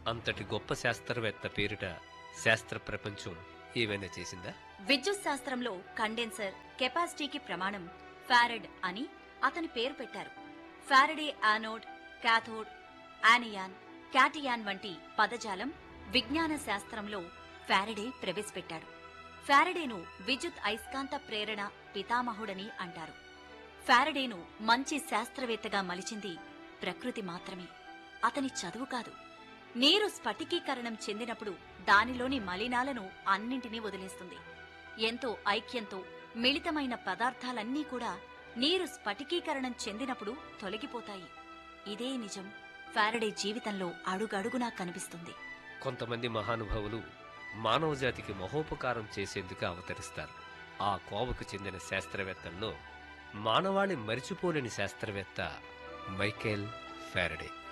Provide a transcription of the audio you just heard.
అంతటి గొప్ప శాస్త్రవేత్త పేరిట శాస్త్ర ప్రపంచం ఏమైనా చేసిందా విద్యుత్ శాస్త్రంలో కండెన్సర్ కెపాసిటీకి ప్రమాణం ఫారెడ్ అని అతని పేరు పెట్టారు Faraday anode cathode anion cation వంటి పదజాలం విజ్ఞాన శాస్త్రంలో ఫారడే ప్రవేశపెట్టాడు ఫారడేను విద్యుత్ అయస్కాంత ప్రేరణ పితామహుడని అంటారు ఫారడేను మంచి శాస్త్రవేత్తగా మలిచింది ప్రకృతి మాత్రమే అతని చదువు కాదు నీరు స్ఫటికీకరణం చెందినప్పుడు దానిలోని మలినాలను అన్నింటినీ వదిలేస్తుంది ఎంతో ఐక్యంతో మిళితమైన పదార్థాలన్నీ కూడా నీరు స్ఫటికీకరణం చెందినప్పుడు తొలగిపోతాయి ఇదే నిజం ఫారడే జీవితంలో అడుగడుగునా కనిపిస్తుంది కొంతమంది మహానుభావులు మానవజాతికి మహోపకారం చేసేందుకు అవతరిస్తారు ఆ కోవకు చెందిన శాస్త్రవేత్తల్లో మానవాళి మరిచిపోలేని శాస్త్రవేత్త మైకేల్ ఫారడే